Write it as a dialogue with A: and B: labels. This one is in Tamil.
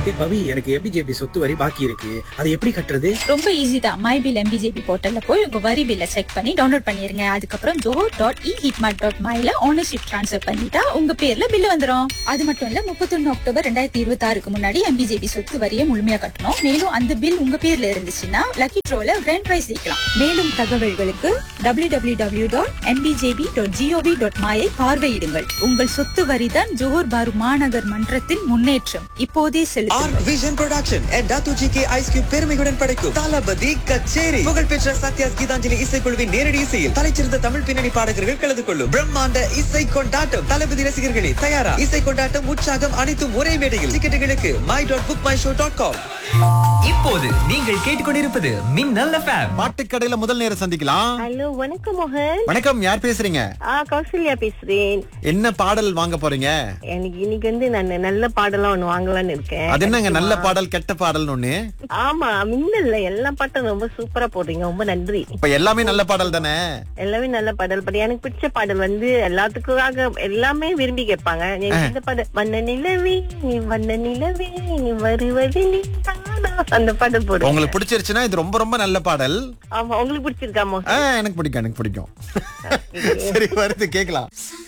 A: ஏய் பவி எனக்கு எபிஜேபி சொத்து வரி பாக்கி இருக்கு அது எப்படி கட்டுறது
B: ரொம்ப ஈஸி தான் மை பில் எம்பிஜேபி போர்ட்டல்ல போய் உங்க வரி பில்ல செக் பண்ணி டவுன்லோட் பண்ணிருங்க அதுக்கப்புறம் ஜோ டாட் இ ஹிட்மார்ட் டாட் மைல ஓனர்ஷிப் ட்ரான்ஸ்ஃபர் பண்ணிட்டா உங்க பேர்ல பில் வந்துரும் அது மட்டும் இல்ல முப்பத்தொன்னு அக்டோபர் ரெண்டாயிரத்தி இருபத்தி ஆறுக்கு முன்னாடி எம்பிஜேபி சொத்து வரியை முழுமையா கட்டணும் மேலும் அந்த பில் உங்க பேர்ல இருந்துச்சுன்னா லக்கி ட்ரோல கிராண்ட் பிரைஸ் ஜெயிக்கலாம் மேலும் தகவல்களுக்கு டபிள்யூ டபிள்யூ டபிள்யூ டாட் என்பிஜேபி டாட் ஜிஓவி டாட் மாயை பார்வையிடுங்கள் உங்கள் சொத்து வரிதான் ஜோஹர் பாரு மாநகர் மன்றத்தின் முன்னேற்றம் இப்போதே
C: ஆர்
B: செலுத்துங்கள்
C: விஷன் ப்ரொடக்ஷன் அண்ட் டாத்து ஜி கே ஐஸ் கியூப் பெருமையுடன் படைக்கும் தளபதி கச்சேரி புகழ்பெற்ற சத்யாஸ் கீதாஞ்சலி இசைக்குழுவின் நேரடி இசையில் தலைச்சிறந்த தமிழ் பின்னணி பாடகர்கள் கலந்து கொள்ளும் பிரம்மாண்ட இசை கொண்டாட்டம் தளபதி ரசிகர்களே தயாரா இசை கொண்டாட்டம் உற்சாகம் அனைத்தும் ஒரே மேடையில் டிக்கெட்டுகளுக்கு my dot book my show dot com
D: இப்போது நீங்கள் கேட்டுக்கொண்டிருப்பது மின்னல் எஃப்எம்
E: பாட்டுக்கடையில முதல் நேரம் சந்திக்கலாம்
F: ஹலோ வணக்கம் மோகன்
E: வணக்கம் யார் பேசுறீங்க
F: ஆ கௌசல்யா பேசுறேன்
E: என்ன பாடல் வாங்க போறீங்க
F: எனக்கு இன்னைக்கு வந்து நான் நல்ல பாடலாம் ஒண்ணு வாங்கலாம்னு இருக்கேன்
E: அது என்னங்க நல்ல பாடல் கெட்ட பாடல்னு ஒண்ணு
F: ஆமா மின்னல்ல எல்லா பாட்டும் ரொம்ப சூப்பரா போடுறீங்க ரொம்ப நன்றி
E: இப்ப எல்லாமே நல்ல பாடல் தானே
F: எல்லாமே நல்ல பாடல் பட் எனக்கு பிடிச்ச பாடல் வந்து எல்லாத்துக்காக எல்லாமே விரும்பி கேட்பாங்க எனக்கு இந்த பாடல் வண்ண நிலவே நீ வண்ண நிலவே நீ வருவது நீ தானா?" அந்த பாடல் போடு
E: உங்களுக்கு பிடிச்சிருச்சுன்னா இது ரொம்ப ரொம்ப நல்ல பாடல்
F: ஆமா உங்களுக்கு பிடிச்சிருக்கா மோகன்
E: ஆ, எனக்கு பிடிக்கும் எனக்கு பிடிக்கும் சரி வருது கேக்கலாம்